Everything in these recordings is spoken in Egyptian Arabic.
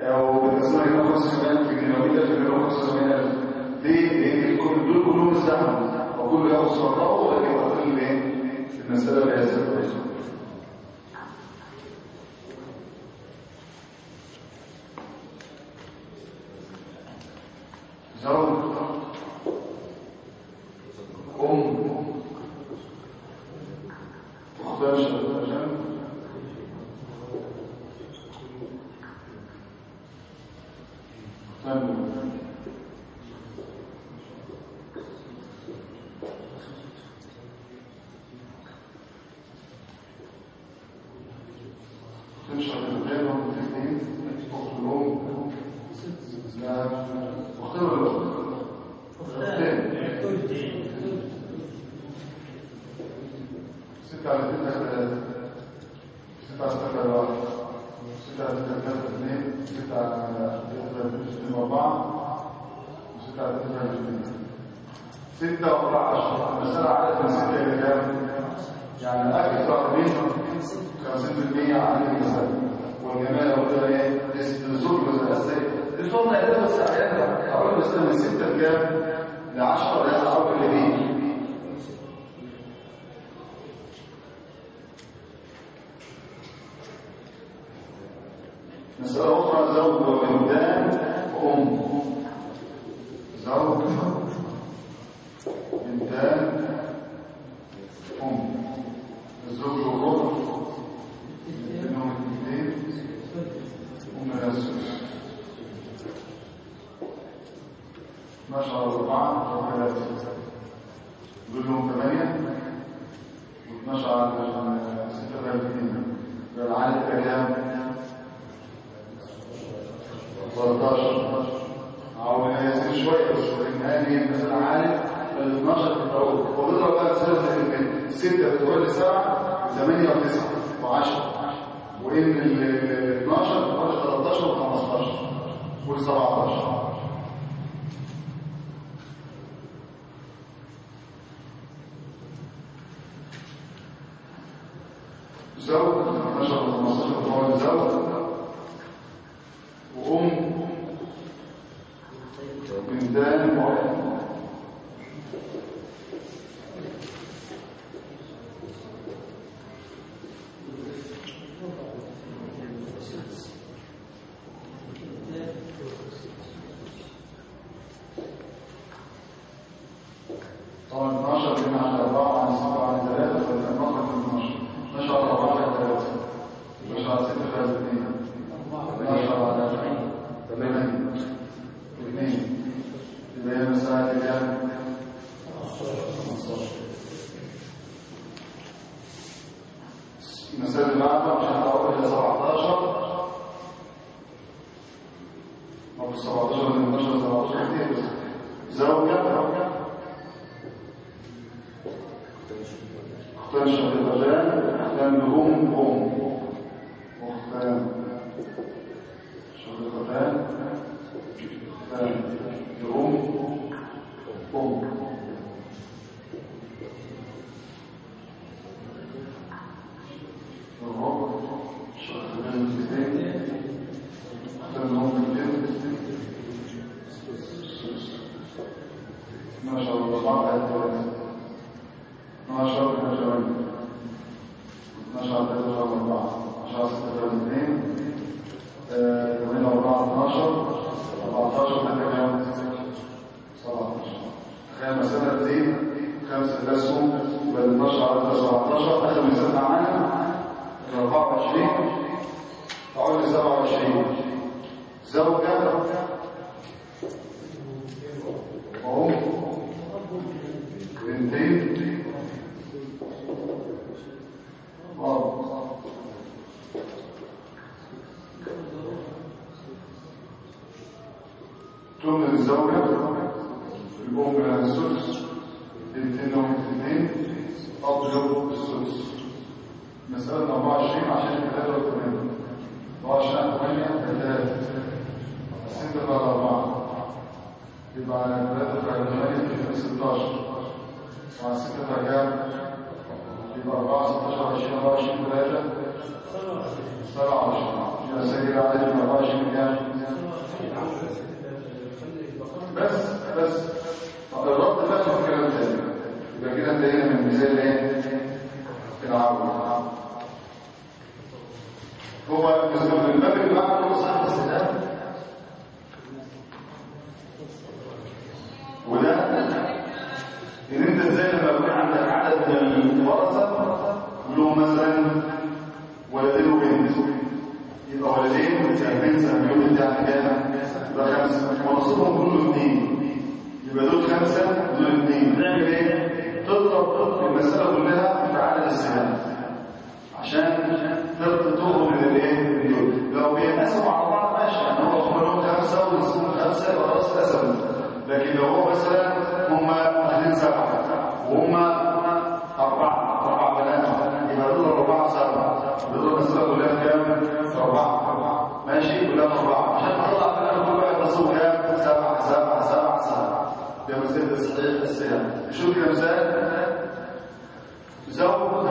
او بالنسبه لنا 75 في جنيه في جنيه 75 ليه؟ لان كل دول كلهم ازدحموا وكل ياخد صدقه ولكن اقل ايه؟ المساله بهذا الطريقه زوج أم أختها شغالة تنشر الغير والاثنين أخت الأم لا أختها ولا أختين ستة على تسعة ثلاثة ستة على ستة واحد ستة على ستة ثلاثة اثنين ستة على ستة اثنين وأربعة وستة على تسعة اثنين ستة وأربعة عشر المسألة عدد من ستة إلى كام؟ يعني أكثر من 50% عن المسألة والجمال لو إيه؟ الزوج والأسئلة الصورة إيه بس أحيانا أقول بس من ستة لكام؟ لعشرة لا أعود لبيه مسألة أخرى زوج وبنتان وأم زوج بنتان أم الزوج والربع بينهم الاثنين أم الأسس ما شاء الله أربعة وثلاثة دول لهم ثمانية و12 على ستة ثلاثين العدد كام؟ 13 او يزيد شويه بس النهايه مثلا عالي ال 12 بتقول وبضرب بقى بسبب ان 6 بتقول 7 8 و9 و10 وان ال 12 بتقول 13 و15 وال 17 زوج 12 و 15 هو زوج وأم وبنتان وأم طبعا 12 بين عن 4 عن 7 عن 3 فإن 12 من 12 12 على 4 على 3 12 على 6 على 2 12 على 8 2 يبقى هي مساحة كام؟ 15 المسألة اللي بعدها عشان نقول إلى 17 أو 17 من 12 17 كتير بس زوجة اختان شقيقتان اختان لهم أم واختان شقيقتان اختان لهم أم الرب شقيقتان الاثنين اختان لهم الاثنين ما شاء الله بعض الثلاثة 12 12 12 13 4 10 26 8 4 12 14 3 كام 17 تخيل مسألة تزيد خمسة الأسهم بل 12 على 17 آخر مسألة معانا 24 تعود ل 27 زوجة وأم بنتين أب تمن الزوجة الأم لها السدس بنتين لهم اثنين أب له السدس مسألة 24 عشان 83 24 8 3 6 على 4 يبقى على 3 على 8 16 مع 6 كام؟ يبقى 4 16 20 24 3 27 يبقى سجل عدد 24 كام؟ بس بس الرد بقى في الكلام تاني يبقى كده انتهينا من مثال ايه العرض هو بالنسبه للباب اللي بعده صاحب السلام وده ان انت ازاي لما يكون عندك عدد من الورثه كلهم مثلا ولدين وبنت يبقى ولدين سهمين سهمين بتاع كام يبقى خمسه ونصيبهم كله اثنين يبقى دول خمسه دول اثنين نعمل ايه تضرب المساله كلها في عدد السهام عشان تخرج من الايه لو بينقسموا على بعض ماشي يعني هو كلهم خمسه ونصيبهم خمسه يبقى خلاص قسموا لكن لو هو مثلا هم اهلين سبعه وهم اربعه اربع بنات يبقى دول اربعه سبعه دول المساله كلها في كام؟ اربعه ماشي كلها اربعه عشان تطلع في الاخر كل واحد نصيبه كام؟ سبعه سبعه سبعه سبعه ده مساله الصحيح الصيام شوف كده مثال زوج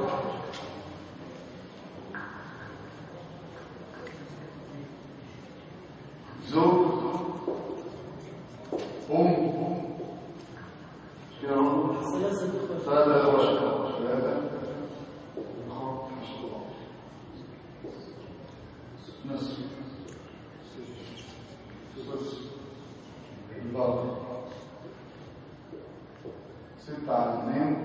زوج أم كده برضه ثلاثة أخوة ثلاثة أخوة ما شاء الله نصف سدس الباقي ستة على اثنين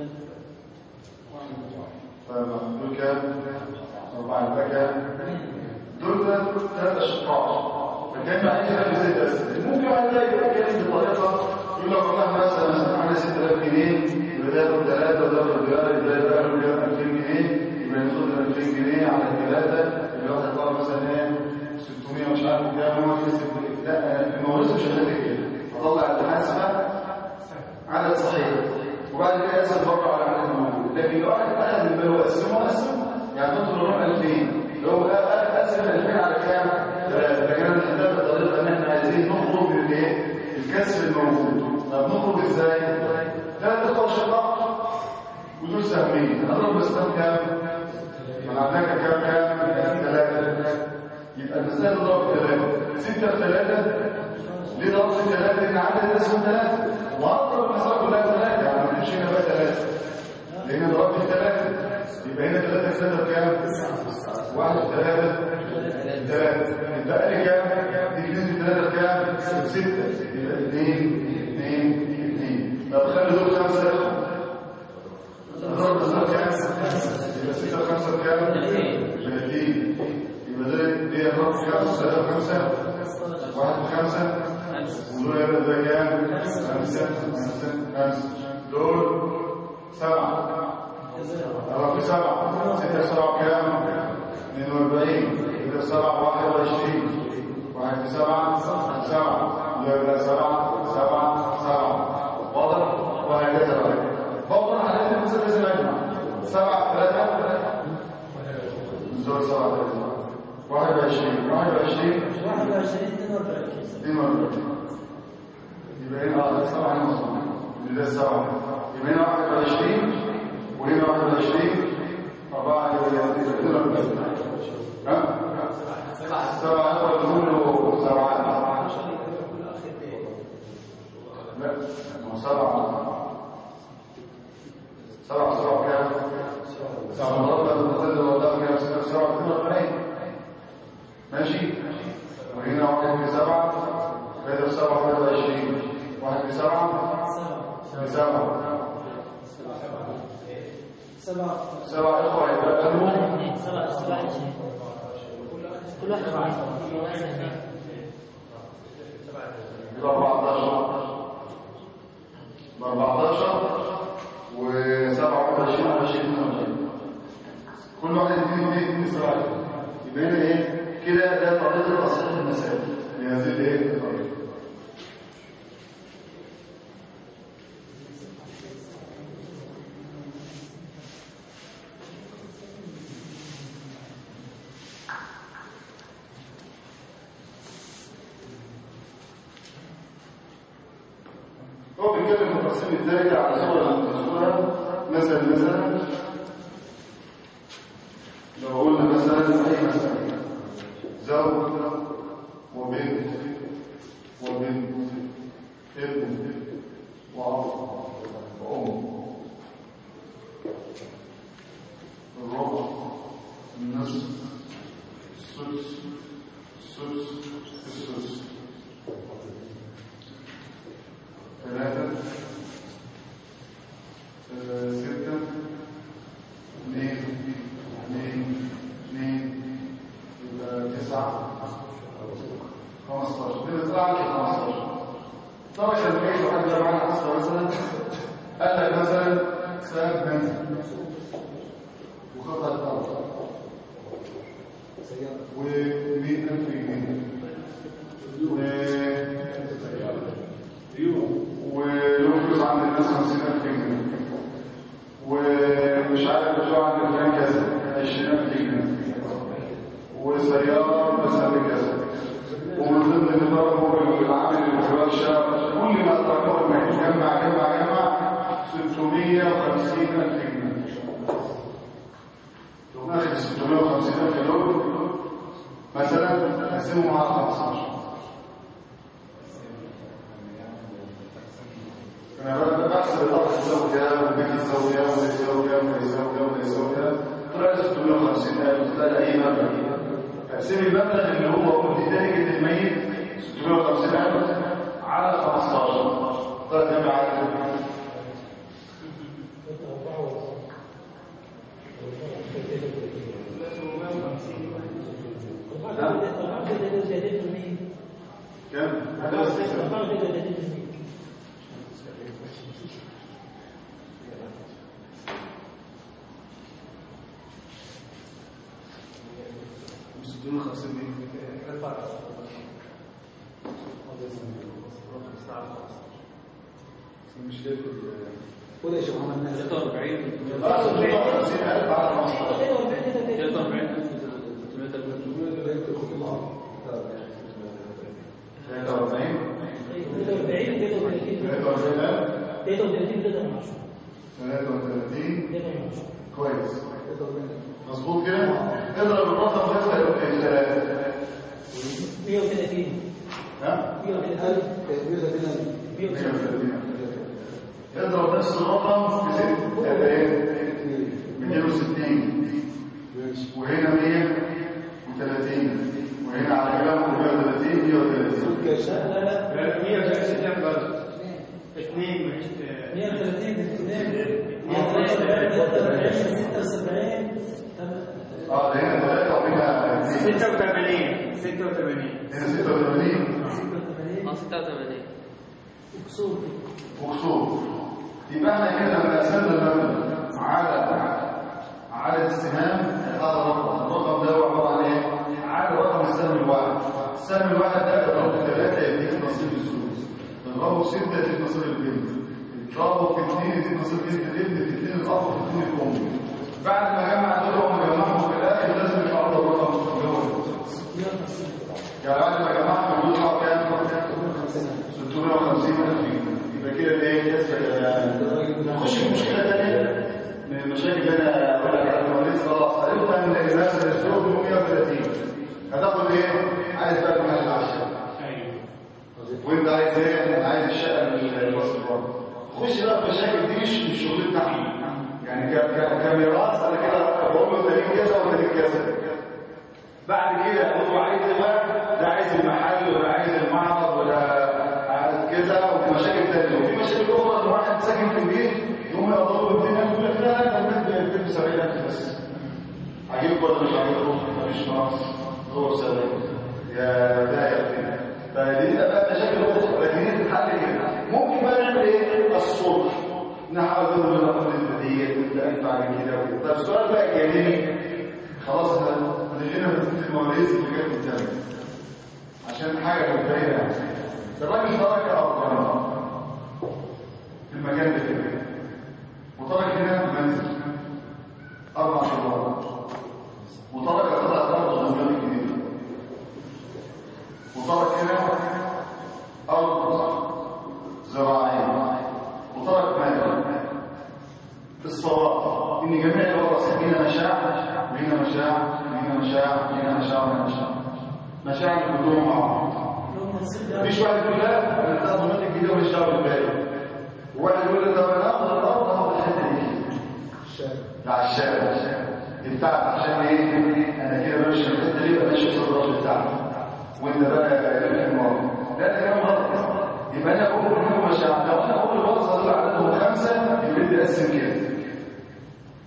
فدول كام؟ أربعة يبقى كام؟ دول ثلاث أشقاء فكان عايز يعمل زي ده ممكن واحد لا يبقى كان بطريقه يقول لك والله مثلا معانا 6000 جنيه يبقى ده ياخد 3 وده ياخد ريال يبقى ده ياخد 2000 جنيه يبقى ياخد 2000 جنيه على الثلاثه يبقى واحد يطلع مثلا ايه 600 مش عارف كام هو يكسب لا المواريث مش هتلاقي كده اطلع الحاسبه عدد صحيح وبعد كده يقسم بره على عدد موجود لكن لو واحد اخذ المال وقسمه قسمه يعني تدخل الرقم 2000 لو قسم 2000 على كام؟ ثلاثه لكن انا محتاج الطريقه ان احنا عايزين نخرج من الايه؟ الكسر الموجود طب نخرج ازاي؟ ثلاث اخوه شقاق ودول سهمين هنضرب السهم كام؟ منعناك كام كام؟ ثلاثه يبقى المسألة ضرب ثلاثة ستة في ثلاثة ليه ضرب في ثلاثة؟ لأن عدد الأسهم ثلاثة وأضرب المسألة كلها ثلاثة يعني ما نمشي هنا بقى ثلاثة لأن ضربت في ثلاثة يبقى هنا ثلاثة في ثلاثة بكام؟ واحد في ثلاثة ثلاثة يبقى لي كام؟ دي اثنين في ثلاثة بكام؟ ستة يبقى اثنين اثنين اثنين طب خلي دول خمسة ضرب المسألة كام؟ يبقى ستة في خمسة بكام؟ 30 يبقى ده دي الرقم خمسة ثلاثة خمسة واحد خمسة ودول يبقى ده كام؟ خمسة خمسة خمسة دول سبعة الرقم سبعة ستة في سبعة كام؟ 42 يبقى سبعة واحد وعشرين واحد في سبعة سبعة يبقى سبعة سبعة سبعة واضح؟ وهكذا بقى بوضح على المسألة زي ما يجمع سبعة ثلاثة زور سبعة ثلاثة واحد وعشرين واحد وعشرين واحد وعشرين اثنين واربعين اثنين واربعين يبقى هنا اه سبعة هنا مصنع ده السبعة يبقى هنا واحد وعشرين وهنا واحد وعشرين أربعة يبقى اثنين واربعين ها؟ سبعة هو كله سبعة لا ما هو سبعة سبعة سبعة كام؟ سبعة مرات المثل والله كام سبعة سبعة اثنين واربعين ماشي وهنا واحد في سبعة واحد في سبعة واحد وعشرين واحد في سبعة في سبعة سبعة سبعة إخوة يبقى لهم سبعة سبعة عشرين كل واحد واحد يبقى 14 ب 14 و 27 20 كل واحد يديني ايه يديني سبعة يبقى هنا ايه كده ده طريقة تصحيح المسائل بهذه الايه الطريقة هو بيتكلم في التقسيم الدارجة على صورة المذكورة مثلا مثلا لو قلنا مثلا أي مثلا زوج وبنت 15 دي زراعة 15 طبعا كان في واحد جاب معانا حصة مثلا قال لك مثلا ساب منزل وخطأ الأرض و100000 جنيه و وله فلوس عند الناس 50000 جنيه ومش عارف بتوع عند فلان كذا 20000 جنيه وسيارة مثلا كذا ومن ضمن الإدارة هو العامل المحور الشاب كل ما أدركه المال جمع جمع جمع 650 ألف جنيه لو ناخد 650 ألف دول مثلا نقسمهم على 15 أنا بقى بحسب الأرض يساوي كام والبيت يساوي كام وده يساوي كام وده يساوي كام وده يساوي كام طلع 650 ألف طلع أي مبلغ تقسيم المبلغ اللي هو نتيجة الميت 650 ألف على 15 طلع كام عدد كام؟ هذا بس ستون وخمسين مش شايف ولا يا شيخ محمد ناس 46 اه 650 ألف على 15 43 33 كويس مظبوط كده اضرب الرقم ده في ثلاثة ها 130 اضرب نفس الرقم في ست هيبقى ايه 260 وهنا 130 وهنا على كلام 130 130 اه ده هنا 3 وهنا 2 86 86 هنا 86 اه 86 وكسور يبقى احنا كده لما قسمنا المبلغ على عدد السهام هذا الرقم الرقم ده هو عباره عن ايه؟ عدد رقم السهم الواحد السهم الواحد ده اضربه في ثلاثه يديك نصيب الثلث اضربه في سته يديك نصيب البنت اضربه في اثنين يديك نصيب بنت الابن في اثنين الاب وفي اثنين الام بعد ما جمع دول هم جمعهم في الاخر لازم يتعرض الرقم اللي هو الثلث يعني بعد ما جمعهم يطلع كام؟ 650 ألف جنيه يبقى كده ايه يثبت نخش في مشكله ثانيه من المشاكل اللي انا اقول لك عليها وليس خلاص عرفنا ان مثلا السوق 130 هتاخد ايه؟ عايز بقى المحل العشاء وانت عايز ايه؟ أنا عايز الشقه من الوصل برضه خش بقى في المشاكل دي مش مش شغل بتاعنا يعني ك- ك- كميراث انا كده بقول له انت ليك كذا وانت ليك كذا بعد كده هو عايز ايه بقى؟ ده عايز المحل وده عايز المعرض وده عايز كذا وفي مشاكل تانية وفي مشاكل اخرى ان واحد ساكن في البيت يقوم يضرب 200000 يقول لك لا لا ده البيت ب 70000 بس عجيب ولا مش عجيب مفيش ناقص هو بسبب يا ده يا فين فدي بقى مشاكل اخرى لكن هي تتحل كده ممكن بقى نعمل ايه؟ الصلح نحاول نضرب الرقم البديهيه وده انفع من كده وكده. طب السؤال بقى الجانبي خلاص احنا لقينا مسألة المواريث اللي جت قدامنا عشان حاجة متبينة يعني الراجل ترك أرضا في المكان ده كده وترك هنا منزل أربع شهور وترك قطعة أرض قدام الجديدة وترك هنا أرض زراعية وترك مال الصواب ان جميع الورثه هنا مشاع وهنا مشاع وهنا مشاع وهنا مشاع وهنا مشاع مشاع كلهم مع بعض مفيش واحد يقول لا انا هاخد منك الجديده ومش دعوه بالباقي وواحد يقول لك طب انا هاخد الارض هاخد الحته دي بتاع الشارع دي بتاعتك عشان ايه انا كده بمشي في الحته دي بمشي في الراجل بتاعك وانت بقى في الماضي لا ده كلام غلط يبقى انا اقول لهم مشاع لو انا اقول الورثه دول عددهم خمسه يبقى بدي اقسم كده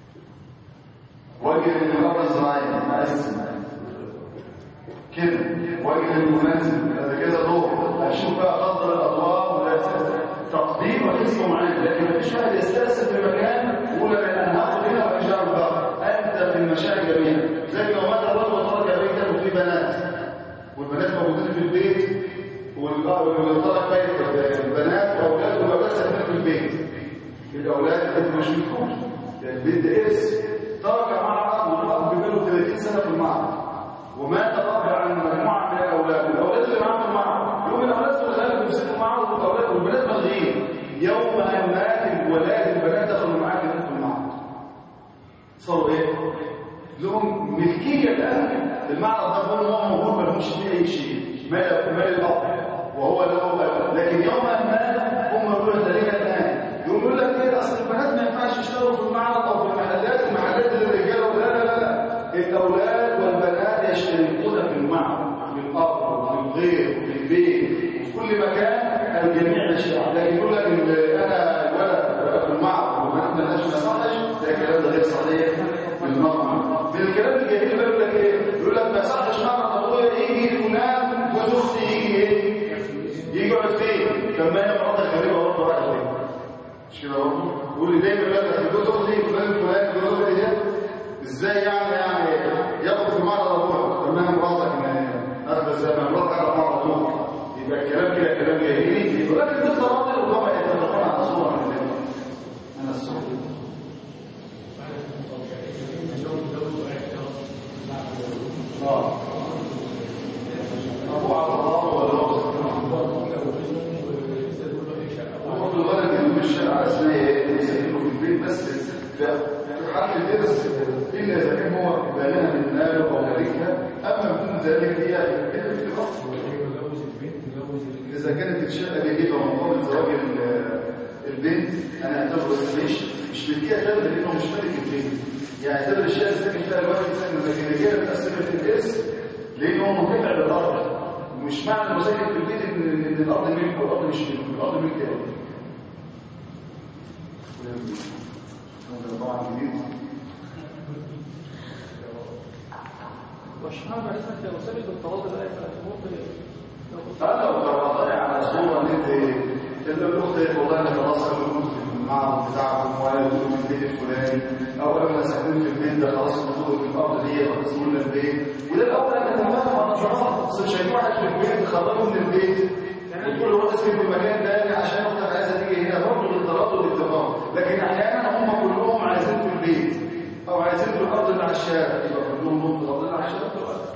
واجي للارض الزراعيه اقسم كده واجد المنزل هذا كذا دور اشوف بقى قدر الاضواء تقديم واسمه معين لكن مفيش واحد يستأسف في مكان يقول انا هاخد هنا وارجع بقى انت في المشاعر جميعا زي ما مات الرجل وترك بيتا وفي بنات والبنات موجودين في البيت واللي ترك بيت البنات واولاد والاولاد ساكنين في البيت الاولاد انت مش بتكون البيت ده ارث ترك معرض والاب بيبقى 30 سنه في المعرض ومات الاب عن مجموعه من الاولاد الاولاد اللي معاه في المعرض يوم الاولاد في الغالب بيمسكوا المعرض والاولاد والبنات ملغيين يوم ان مات الولاد البنات دخلوا معاه كمان في المعرض صاروا ايه؟ لهم ملكيه الان المعرض ده هو هو موجود ما لهمش فيه اي شيء مال مال الاب وهو له لكن يوم ان مات هم يقولوا ده ليه الان يقول لك ايه اصل البنات ما ينفعش يشتغلوا في المعرض او في المحلات المحلات للرجاله لا لا لا الاولاد والبنات يشتركون في المعرض في الارض وفي الغير وفي البيت وفي كل مكان الجميع يشتغل لكن يقول لك ان انا الولد في المعرض والبنات ما لهاش مصالح ده الكلام ده غير صحيح بالمرة من الكلام الجميل بيقول لك ايه يقول لك ما صحش معرض ابويا يجي فلان جوز اختي يجي ايه يجي يقعد فين كان ما هي مراتك غريبه برضه واحد فين مش كده برضه يقول لي دايما يقول لك اصل جوز اختي فلان فلان جوز اختي ده ازاي يعني يعني ياخد في معرض ابوها طب ما هي مراتك اخذ زي ما مراتك على معرض ابوك يبقى الكلام كده كلام جاهلي ولكن ده تواضع وطبعا يتفقون على صوره من انا الصوره اه ابو عبد الله ولا هو في الغالب انه مش على اسمها ايه يسكنوا في البيت بس في حالة الإرث إلا إذا كان هو بناها من ماله أو مالكها أما من ذلك هي الاتفاق إذا كانت الشقة بيجيبها مقابل زواج البنت أنا أعتبر مش مش ملكية تامة لأنه مش ملك البنت يعني اعتبر الشقة اللي ساكن فيها الواحد ساكن لكن الرجالة بتقسمها في الإرث لأنه هو منتفع بالأرض مش معنى انه ساكن في البيت ان إن الأرض ملك والأرض مش ملك الأرض ملك يا طبعا جديد والشهر بعد اسمك لو ثابت بالتواضع بقى فالموت انا لو تواضع على صوره ان انت تقول لاختك والله انا خلاص انا موجود في المعرض بتاعكم وانا موجود في البيت الفلاني او انا ساكنين في البيت ده خلاص المفروض في الارض دي هتسيبوا لنا البيت وده الاول انا تمام انا شرط بس مش هيجي واحد في البيت تخرجه من البيت وتقول له روح اسكن في مكان تاني عشان اختك عايزه تيجي هنا برضه بالضرورة والاتفاق لكن احيانا هم كلهم عايزين في البيت او عايزين في الارض اللي على الشارع يبقى كلهم دول في الارض اللي على الشارع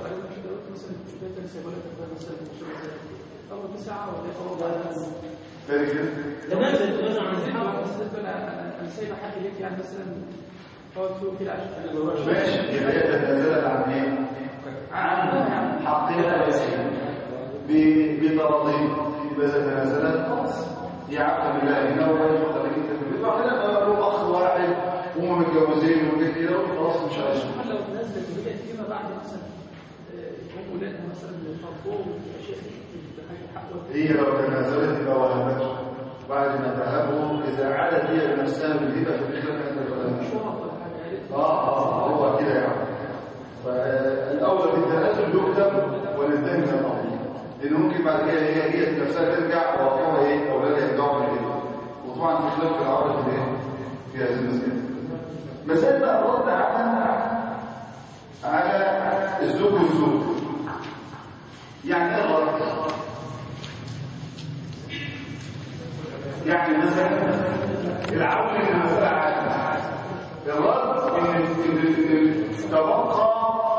فاهم كده؟ لماذا لماذا عن انا سايبه حد ليك يعني مثلا تقعد فوق كده عشان ماشي يبقى هي تتنازلت عن ايه؟ عن حقها الاساسي بتراضيه يبقى اذا تنازلت خلاص هي عارفه بالله انه هو يخليك انت في البيت واحد له اخ واحد وهم متجوزين وكده كده وخلاص مش عايشين لو نزلت بدأت فيما بعد مثلا هم ولادها مثلا فرقوه اشياء هي لو تنازلت يبقى وهبته بعد ما تهبه اذا عادت هي بنفسها بالهبه في خلاف عند العلماء اه اه هو كده يعني فالاول في التنازل يكتب وننتهي من الامر لان ممكن بعد كده هي هي نفسها ترجع وواقعها ايه اولادها يرجعوا في البيت وطبعا في خلاف في العرض في ايه في هذه المسائل مسائل بقى الرد على على الزوج والزوج يعني ايه الرد يعني مثلا العون المسألة عادة الرد ان إن تبقى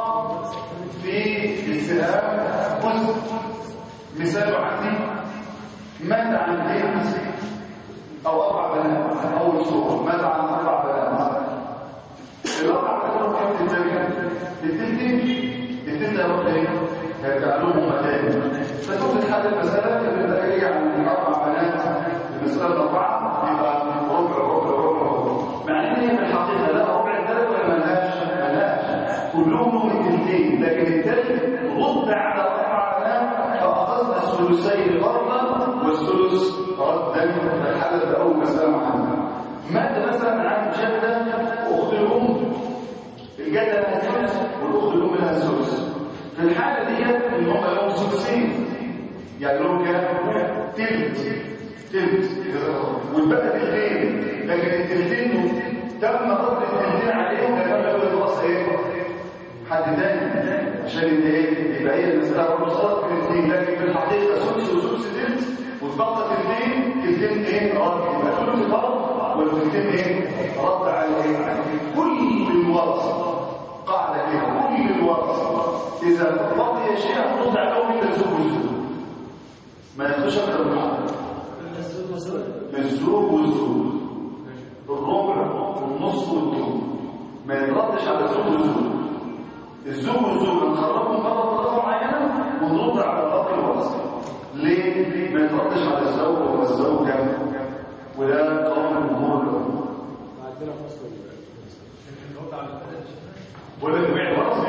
في السهام جزء مثال عندي مات عن بنت او اربع بنات او الصور مات عن اربع بنات الاربع بنات كم في التركه التلتين التلتين يروح ايه هيرجع لهم مكان فتقول الحاله المساله اللي بتجي عن اربع بنات المساله الاربعه يبقى ربع ربع ربع ربع مع ان هي في الحقيقه لا ربع الثالث ولا ملهاش ملهاش كلهم هم التلتين لكن الثالث رد على اربع بنات فاخذنا الثلثين فرضا والثلث ردا الحاله ده اول مساله معانا ماده مثلا عن جده واخت الام الجده لها الثلث والاخت الام لها الثلث في الحالة دي ان هم لهم سدسين يعني لهم كام؟ تلت تلت والباقي تلتين لكن التلتين تم رد التلتين عليهم لكن لو الراس ايه؟ حد تاني عشان ان ايه؟ يبقى هي المسألة برضه صارت تلتين لكن في الحقيقة سدس وسدس تلت والباقي تلتين تلتين ايه؟ رد يبقى ثلث فرض والتلتين ايه؟ رد على ايه؟ كل الورثة قاعدة كده كل الورثة إذا بقي شيء تضع له من الزوج والزوج ما ياخدش أكتر من حاجة الزوج والزوج الربع والنص والثلث ما يتردش على الزوج والزوج الزوج والزوج نخرجهم بره طريقة معينة ونرد على الأرض الورثة ليه؟ ما يتردش على الزوج والزوجة وده قول الجمهور الأول ولا جميع الورثة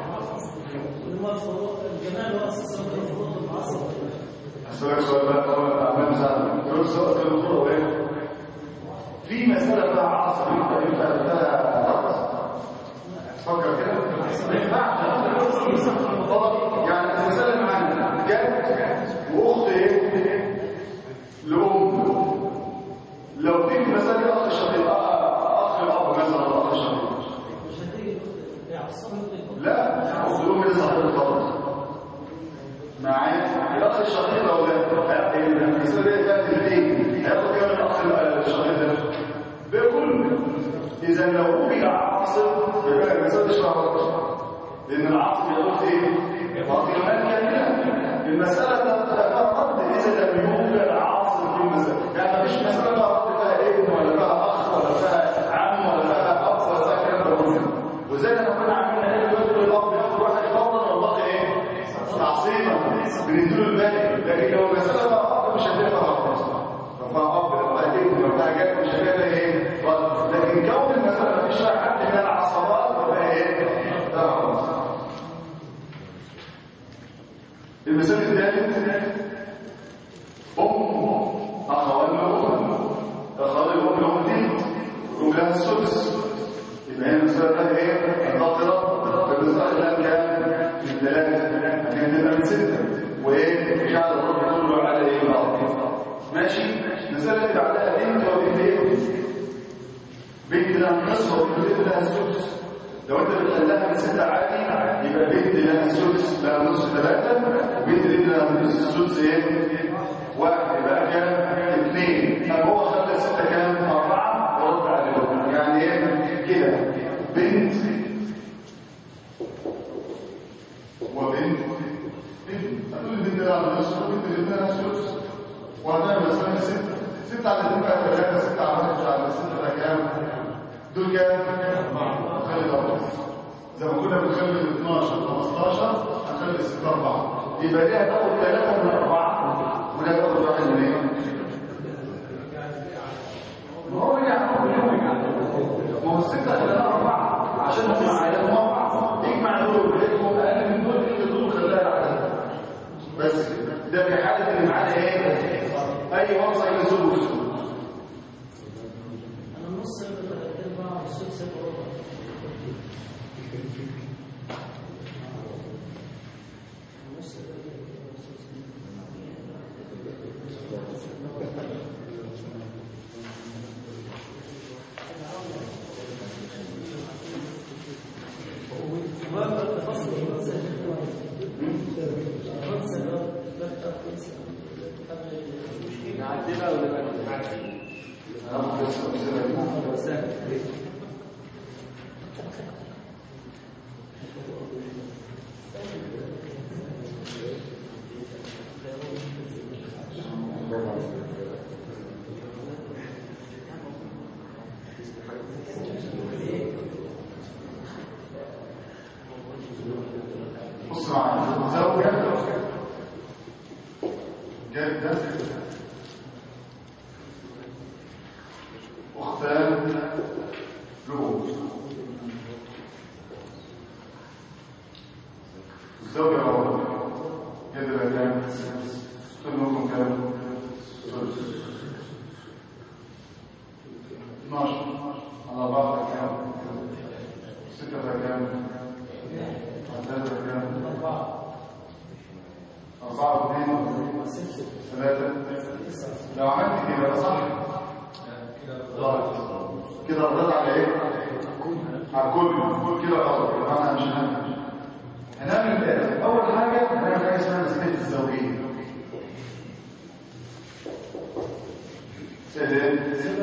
أسألك سؤال بقى طبعا أعمال مساعدة يقول سؤال كان الصورة وإيه؟ في مسألة فيها عصر ينفع ينفع فيها رأس فكر كده ما ينفعش طبعا يعني المسألة اللي معانا جد وأخت إيه؟ لأم لو في مسألة أخ شقيق أخ الأب مثلا أخ شقيق لا أخت الأم لسه صاحب الفرض معايا الاخ الشقيق لو ده المساله دي فيها تلتين هياخد كام الاخ الشقيق ده بكل اذا لو وجد عاصب يبقى المساله دي شرعيه لان العاصب يقول في ايه باطل المال كاملا المساله فيها رد اذا لم يوجد عاصب في المساله يعني مفيش مساله فيها رد فيها ابن ولا فيها اخ ولا فيها عم ولا فيها اب ولا فيها كلام ده وزي ما كنا عاملين ايه دلوقتي الاب ياخد واحد فضلا والباقي ايه تعصيبا بنديله الباقي لكن لو المساله بقى اب مش هتنفع خالص فيها اب لو فيها ابن لو فيها جد مش هتنفع ايه رد. لكن كون المساله مفيش فيها حد من العصبات فيها ايه ده خلاص المثال الثالث ام اخوان ام اخوان الام لهم تلت ام لها السدس يبقى هي المساله فيها ايه الضاقره فالمساله لها كام من ثلاثه كان تبقى من سته وايه جعل الرب كله على ايه الارض ماشي المساله اللي بعدها بنت وبنت ايه بنت لها النصف وبنت لها السدس لو انت بتخليها من ستة عادي يبقى بنت لها السدس لها نصف ثلاثة وبنت دي لها السدس ايه؟ واحد يبقى كام؟ اثنين طب هو خلى ستة كام؟ أربعة ورد عليهم يعني ايه؟ كده بنت وبنت بنت هتقول البنت لها النصف وبنت لها السدس وهتعمل مثلا ستة ستة على اثنين فيها ثلاثة ستة على واحد على ستة ده كام؟ دول كام؟ خلي الأربعة زي ما كنا بنخلي 12 15 هنخلي 6 4 يبقى دي هتاخد 3 من 4 وده هتاخد واحد من ايه؟ ما هو يعني ما هو الستة خلاها أربعة عشان هم عيالهم أربعة يجمع دول ويجمعوا أقل من دول اللي دول خلاها عدد بس ده في حالة اللي معانا ايه؟ أي ورثة ينزل وسط نعدلها ولا ما هناخد بس أمثلة دي. بص معايا زوجة جدة أختان لؤلؤ الزوجة الأولى جدة كام؟ أختان كام؟ ثلث 12 على بعض كام؟ ستة كام؟ ثلاثة كام؟ أربعة واثنين ثلاثة لو عملت كده يبقى صح غلط كده ردت على ايه؟ على الكل كده غلط يبقى احنا مش هنعمل هنعمل ايه؟ أول حاجة هنعمل حاجة اسمها مسألة الزوجية سيدي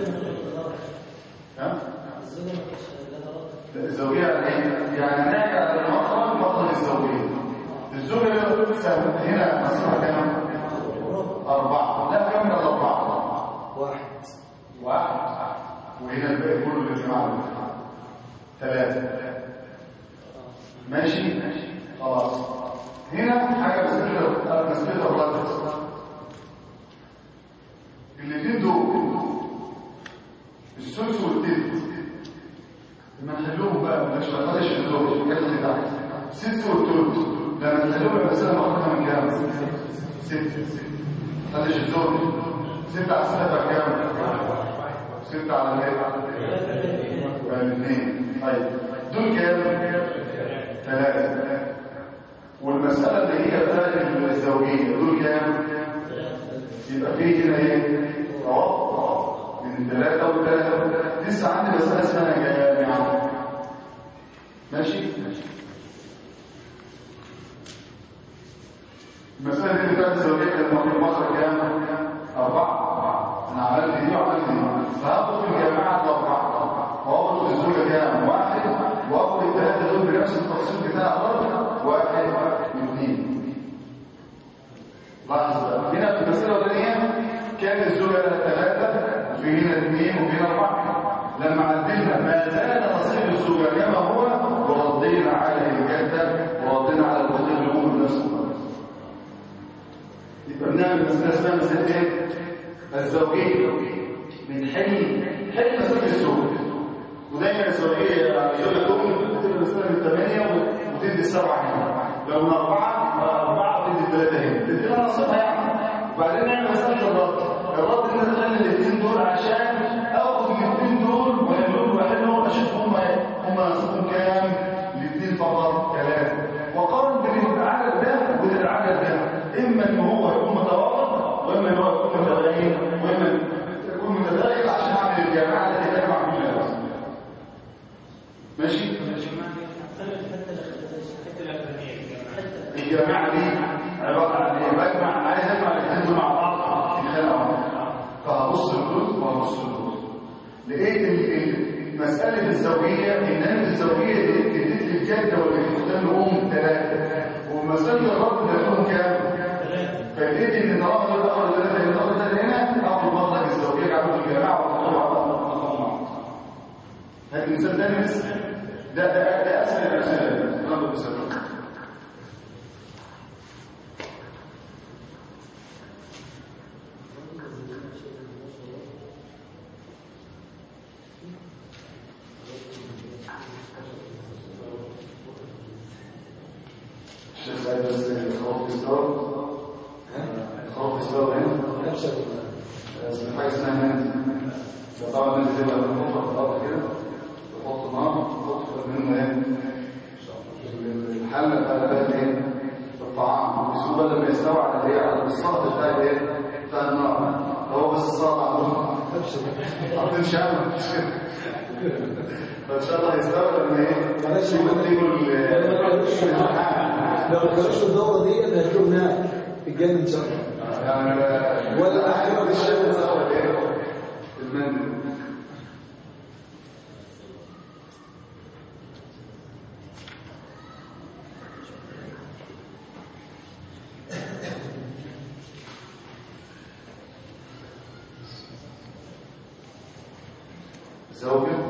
ها؟ الزوجية يعني ايه؟ يعني نرجع على المطلب مطلب الزوجية الزوجة سهل. هنا مسألة كام؟ أربعة لا كم من الأربعة؟ واحد واحد وهنا الباقي كله للجماعة ثلاثة ماشي خلاص هنا حاجة مسألة مسألة الرد الاثنين دول السدس والتلت لما نحلهم بقى مش بقدرش الزوج الحاجات اللي تحت السدس والتلت لما نحلهم يبقى مسألة مؤخرة من كام؟ ست قدرش الزوج ستة على ستة بقى كام؟ ستة على ايه؟ بقى الاثنين طيب دول كام؟ ثلاثة والمسألة اللي هي بتاعت الزوجية دول كام؟ يبقى في هنا ايه؟ اه من ثلاثة وثلاثة لسه عندي مسألة اسمها جامعة ماشي؟ المسألة دي بتاعت الزوجية كانت مطلوب مصر كام؟ أربعة أنا عملت دي وعملت دي فهاخد في الجامعة الأربعة وأخد في الزوجة كام؟ واحد وأخد الثلاثة دول بنفس التفصيل بتاع الأرض واحد واثنين لاحظ بقى هنا في المسألة الثانية كان الزوجة ثلاثة وفي هنا اثنين وفي هنا أربعة لما عدلنا ما زال نصيب الزوجة كما هو وردينا على الجدة وردينا على الوزير الأم بنفس الطريقة يبقى بنعمل مسألة اسمها مسألة ايه؟ الزوجية بنحل حل مسألة الزوج ودايما الزوجية الزوجة تؤمن بتبقى مسألة من ثمانية وتدي السبعة هنا لو من أربعة أربعة وتدي الثلاثة هنا تدي لها نصيبها يعني وبعدين نعمل مسألة الرد الرد إن أنا أخلي الاثنين دول عشان آخد الاثنين دول وأحلهم وأحلهم أشوف هم هم نصيبهم كام الاثنين فقط ثلاثة وقارن بين العدد ده وبين العدد ده إما إن هو يكون متوافق وإما إن هو يكون متغير وإما يكون متغير عشان أعمل الجامعة التي تجمع كل الناس ماشي؟ الجامعة دي عبارة عن إيه؟ بجمع عايز أجمع الاثنين دول مع بعض في خانة واحدة فهبص لدول وهبص لدول لقيت ال- ال- مسألة الزوجية إن أنا الزوجية دي اديت لي الجدة واللي تختار لهم ثلاثة ومسألة الرد ده لهم كام؟ فلقيت ان طالما دول دخلوا ثلاثه هنا دخلوا ثلاثه هنا اخد مطلق الزوجيه قاعدين في الجامعه وحطوا على بعض هذا المثال ده نفس ده ده ده اسهل الامثله ناخد مثال الشيخ سعيد بس خوف الزوج خوف الزوج هنا نفسك اسمها حاجه اسمها مندي ده طبعا مندي زي ما بنحط في الارض كده تحط نار تحط منه ايه الحله بتاع ده ايه الطعام بس هو بدل ما يستوي على ايه على السلطه بتاع ايه بتاع النار هو بس السلطه عندهم عارفين شعب فان شاء الله يستوي لما ايه معلش يجوا يجوا لو ما كانوش الدورة دي هتلاقيهم هناك في الجنة إن شاء الله يعني ولا أحمد الشيخ الأول إيه؟ المندل زوجة